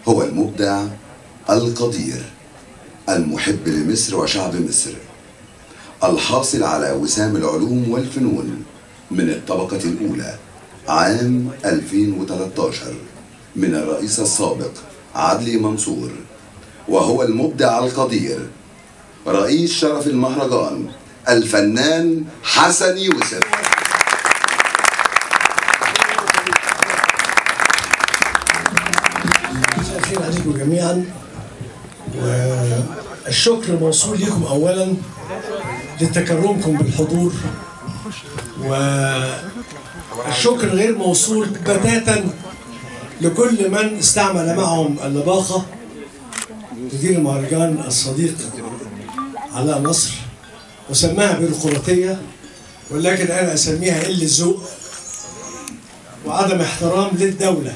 هو المبدع القدير المحب لمصر وشعب مصر الحاصل على وسام العلوم والفنون من الطبقة الأولى عام 2013 من الرئيس السابق عدلي منصور وهو المبدع القدير رئيس شرف المهرجان الفنان حسن يوسف مساء الخير عليكم جميعا والشكر موصول لكم اولا لتكرمكم بالحضور والشكر غير موصول بتاتا لكل من استعمل معهم اللباقة مدير المهرجان الصديق علاء نصر وسماها بيروقراطية ولكن أنا أسميها قلة ذوق وعدم احترام للدولة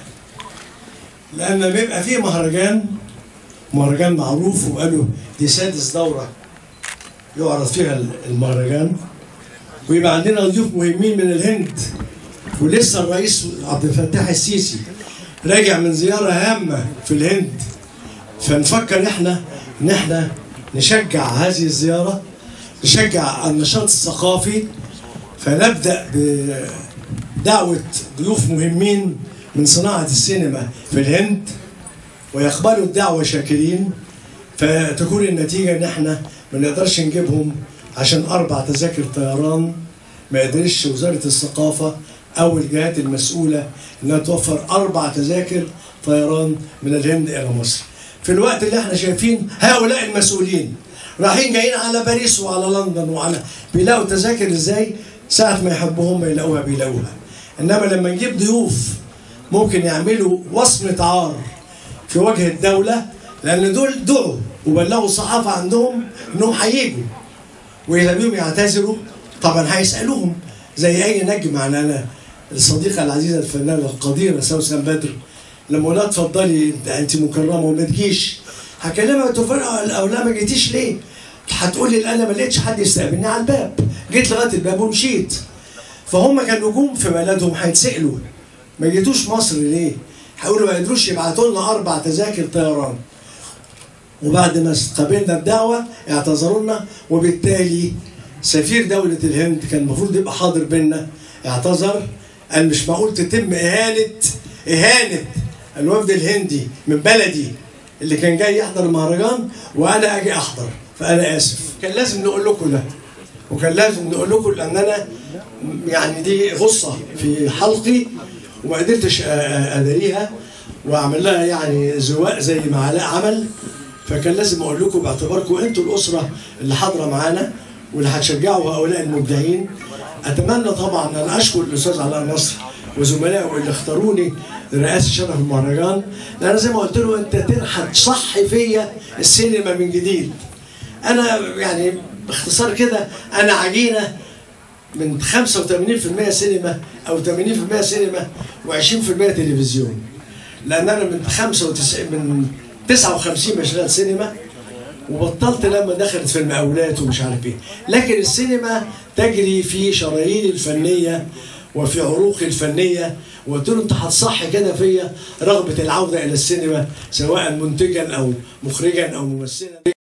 لأن بيبقى فيه مهرجان مهرجان معروف وقالوا دي سادس دورة يعرض فيها المهرجان ويبقى عندنا ضيوف مهمين من الهند ولسه الرئيس عبد الفتاح السيسي راجع من زيارة هامة في الهند فنفكر احنا ان احنا نشجع هذه الزيارة نشجع النشاط الثقافي فنبدأ بدعوة ضيوف مهمين من صناعة السينما في الهند ويقبلوا الدعوة شاكرين فتكون النتيجة ان احنا ما نقدرش نجيبهم عشان اربع تذاكر طيران ما قدرش وزارة الثقافة او الجهات المسؤولة انها توفر اربع تذاكر طيران من الهند الى مصر في الوقت اللي احنا شايفين هؤلاء المسؤولين رايحين جايين على باريس وعلى لندن وعلى بيلاقوا تذاكر ازاي ساعة ما يحبوهم ما يلاقوها بيلاقوها انما لما نجيب ضيوف ممكن يعملوا وصمة عار في وجه الدولة لأن دول دعوا وبلغوا الصحافة عندهم إنهم هيجوا وإذا بيهم يعتذروا طبعا هيسألوهم زي أي نجم يعني أنا الصديقة العزيزة الفنانة القديرة سوسن بدر لما قلت اتفضلي انت انت مكرمه وما تجيش هكلمها قلت له او لا ما جيتيش ليه؟ هتقول لي انا ما لقيتش حد يستقبلني على الباب جيت لغايه الباب ومشيت فهم كانوا نجوم في بلدهم هيتسالوا ما جيتوش مصر ليه؟ هيقولوا ما قدروش يبعتوا لنا اربع تذاكر طيران وبعد ما استقبلنا الدعوه اعتذروا لنا وبالتالي سفير دوله الهند كان المفروض يبقى حاضر بينا اعتذر قال مش معقول تتم اهانه اهانه الوفد الهندي من بلدي اللي كان جاي يحضر المهرجان وانا اجي احضر فانا اسف كان لازم نقول لكم ده وكان لازم نقول لكم لان انا يعني دي غصه في حلقي وما قدرتش اداريها واعمل لها يعني زواق زي ما علاء عمل فكان لازم اقول لكم باعتباركم انتوا الاسره اللي حاضره معانا واللي هتشجعوا هؤلاء المبدعين اتمنى طبعا ان اشكر الاستاذ علاء نصر وزملائه اللي اختاروني لرئاسه شرف المهرجان لان زي ما قلت له انت تنحت صح فيا السينما من جديد انا يعني باختصار كده انا عجينه من 85% سينما او 80% سينما و20% تلفزيون لان انا من 95 من 59 بشتغل سينما وبطلت لما دخلت في المقاولات ومش عارف ايه لكن السينما تجري في شرايين الفنيه وفي عروقي الفنيه وقلت له انت هتصح كده فيا رغبه العوده الى السينما سواء منتجا او مخرجا او ممثلا